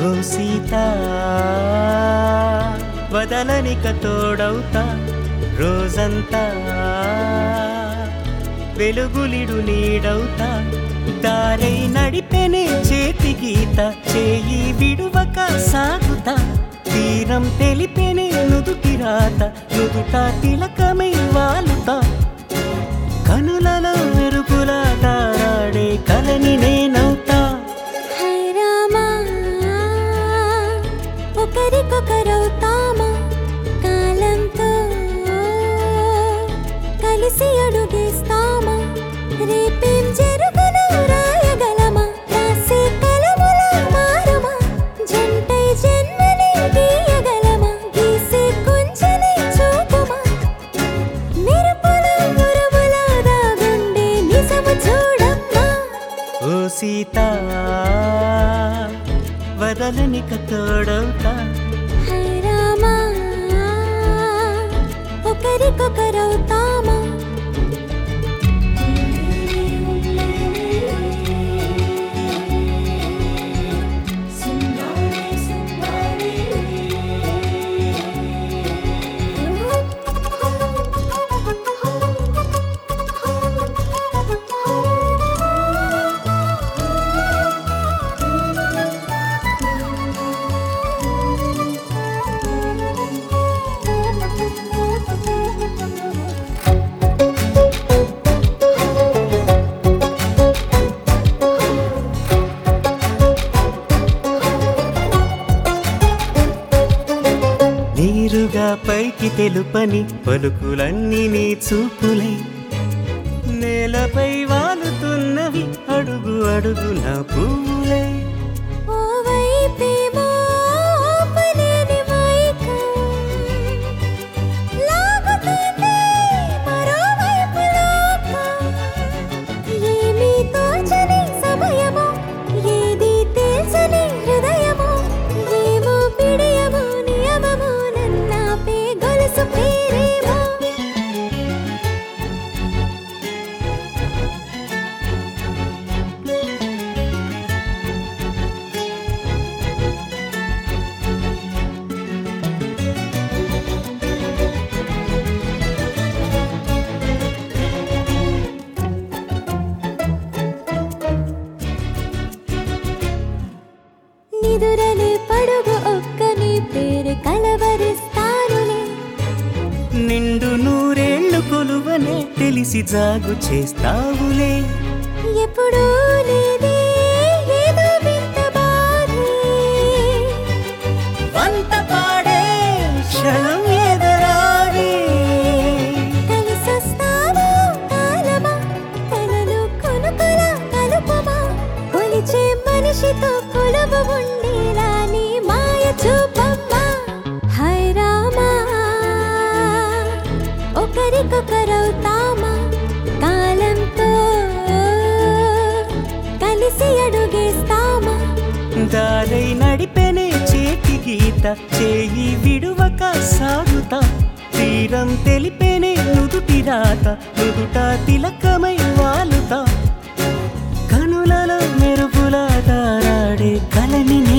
ఓ సీత వదలనిక తోడవుతా రోజంతా వెలుగులిడు నీడవుతా దారై నడిపెనే చేతి గీత చేయి విడువక సాగుతా తీరం తెలిపెనే నుదుటి రాత నుదుట తిలకమై వాలుతా కనులలో మెరుపుల తారాడే కలని నేనవుతా హై రామా ఒకరికొకరవుతామా కాలంతో కలిసి అడుగేస్తామా రేపేం జరుగునో రాయగలమా రాసే కలముల మారమా జంటై జన్మని గీయగలమా గీసే కొంచెని చూపుమా మెరుపుల మురముల దాగుండే నిజము చూడమ్మా ఓ సీత వదలనిక తోడవుతా హై రామా ఒకరికొకరవుతామా నీరుగా పైకి తెలుపని పలుకులన్నీ నీ చూపులై నేలపై వాలుతున్నవి అడుగు అడుగు నా పువ్వులై ఓ వైపేమో ఆపలేని మైకం లాగుతుంది మరోవైపు లోకం ఏమీ తోచని సమయమో ఏది తేల్చని హృదయమో ఏమో పిడియమో నియమమో నన్నాపే గొలుసు పేరేమో నిదురలే పడుగు ఒక్క నీ పేరు కలవరిస్తానులే నిండు నూరేళ్లు కొలువనే తెలిసి జాగు చేస్తావులే ఎప్పుడూ లేదే ఏదో వింత బాధే వంత పాడే క్షణం ఎదరాడే కలిసొస్తావా కాలమా కలలు కొనుకల కలుపమా కొలిచే మనిషితో కొలువు ఉండేలా నీ మాయ చూపమ్మా హై రామా ఒకరికొకరవుతామా కాలంతో కలిసి అడుగేస్తామా దారై నడిపెనే చేతి గీత చేయి విడువక సాగుతా తీరం తెలిపెనే నుదుటి రాత నుదుట తిలకమై వాలుతా కనులలో మెరుపుల దారాడే కలని